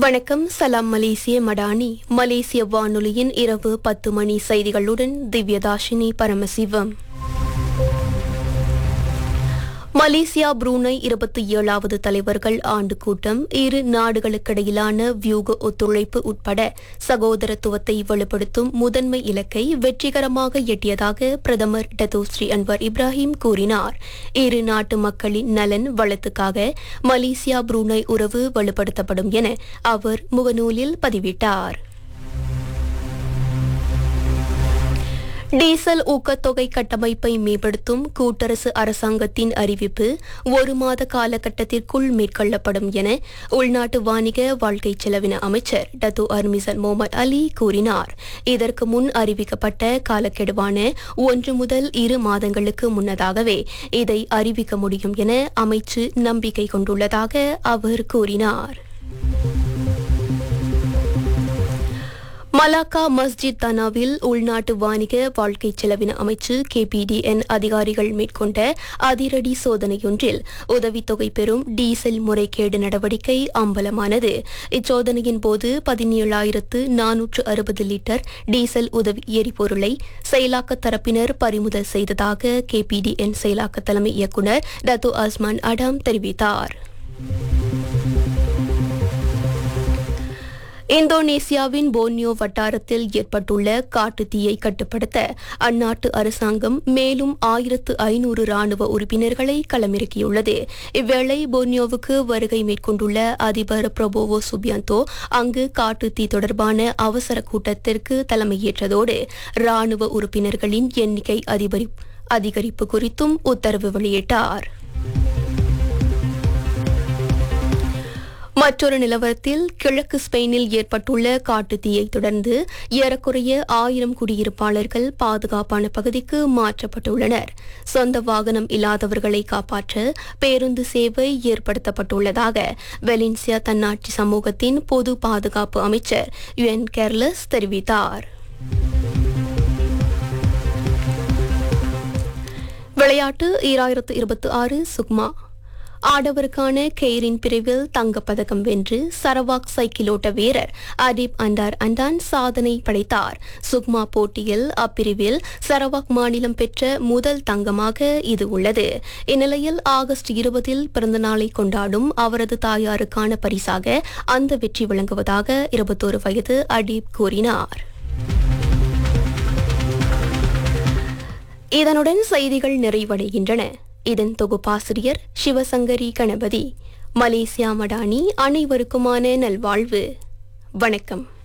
வணக்கம் சலாம் மலேசிய மடானி மலேசிய வானொலியின் இரவு பத்து மணி செய்திகளுடன் திவ்யதாஷினி பரமசிவம் மலேசியா புரூனை இருபத்தி ஏழாவது தலைவர்கள் ஆண்டு கூட்டம் இரு நாடுகளுக்கிடையிலான வியூக ஒத்துழைப்பு உட்பட சகோதரத்துவத்தை வலுப்படுத்தும் முதன்மை இலக்கை வெற்றிகரமாக எட்டியதாக பிரதமர் டத்தோஸ்ரீ அன்வர் இப்ராஹிம் கூறினார் இரு நாட்டு மக்களின் நலன் வளத்துக்காக மலேசியா புரூனை உறவு வலுப்படுத்தப்படும் என அவர் முகநூலில் பதிவிட்டார் டீசல் ஊக்கத்தொகை கட்டமைப்பை மேம்படுத்தும் கூட்டரசு அரசாங்கத்தின் அறிவிப்பு ஒரு மாத காலகட்டத்திற்குள் மேற்கொள்ளப்படும் என உள்நாட்டு வாணிக வாழ்க்கை செலவின அமைச்சர் டத்து அர்மிசன் முகமது அலி கூறினார் இதற்கு முன் அறிவிக்கப்பட்ட காலக்கெடுவான ஒன்று முதல் இரு மாதங்களுக்கு முன்னதாகவே இதை அறிவிக்க முடியும் என அமைச்சு நம்பிக்கை கொண்டுள்ளதாக அவர் கூறினார் மலாக்கா மஸ்ஜித் தனாவில் உள்நாட்டு வாணிக வாழ்க்கை செலவின அமைச்சு கேபிடிஎன் அதிகாரிகள் மேற்கொண்ட அதிரடி சோதனையொன்றில் உதவித்தொகை பெறும் டீசல் முறைகேடு நடவடிக்கை அம்பலமானது இச்சோதனையின் போது பதினேழாயிரத்து நானூற்று அறுபது லிட்டர் டீசல் உதவி எரிபொருளை செயலாக்க தரப்பினர் பறிமுதல் செய்ததாக கேபிடிஎன் செயலாக்க தலைமை இயக்குநர் டத்து அஸ்மான் அடாம் தெரிவித்தார் இந்தோனேசியாவின் போர்னியோ வட்டாரத்தில் ஏற்பட்டுள்ள காட்டுத் தீயை கட்டுப்படுத்த அந்நாட்டு அரசாங்கம் மேலும் ஆயிரத்து ஐநூறு ராணுவ உறுப்பினர்களை களமிறக்கியுள்ளது இவ்வேளை போர்னியோவுக்கு வருகை மேற்கொண்டுள்ள அதிபர் பிரபோவோ சுபியாந்தோ அங்கு காட்டுத் தீ தொடர்பான அவசர கூட்டத்திற்கு தலைமையேற்றதோடு ராணுவ உறுப்பினர்களின் எண்ணிக்கை அதிபரி- அதிகரிப்பு குறித்தும் உத்தரவு வெளியிட்டார் மற்றொரு நிலவரத்தில் கிழக்கு ஸ்பெயினில் ஏற்பட்டுள்ள காட்டுத் தீயை தொடர்ந்து ஏறக்குறைய ஆயிரம் குடியிருப்பாளர்கள் பாதுகாப்பான பகுதிக்கு மாற்றப்பட்டுள்ளனர் சொந்த வாகனம் இல்லாதவர்களை காப்பாற்ற பேருந்து சேவை ஏற்படுத்தப்பட்டுள்ளதாக வெலின்சியா தன்னாட்சி சமூகத்தின் பொது பாதுகாப்பு அமைச்சர் யுஎன் கேர்லஸ் தெரிவித்தார் விளையாட்டு ஈராயிரத்து இருபத்தி ஆறு சுக்மா ஆடவருக்கான கெய்ரின் பிரிவில் தங்கப்பதக்கம் வென்று சரவாக் சைக்கிளோட்ட வீரர் அதீப் அண்டார் அண்டான் சாதனை படைத்தார் சுக்மா போட்டியில் அப்பிரிவில் சரவாக் மாநிலம் பெற்ற முதல் தங்கமாக இது உள்ளது இந்நிலையில் ஆகஸ்ட் இருபதில் பிறந்தநாளை கொண்டாடும் அவரது தாயாருக்கான பரிசாக அந்த வெற்றி வழங்குவதாக இருபத்தோரு வயது அதீப் கூறினார் இதனுடன் செய்திகள் நிறைவடைகின்றன இதன் தொகுப்பாசிரியர் சிவசங்கரி கணபதி மலேசியா மடானி அனைவருக்குமான நல்வாழ்வு வணக்கம்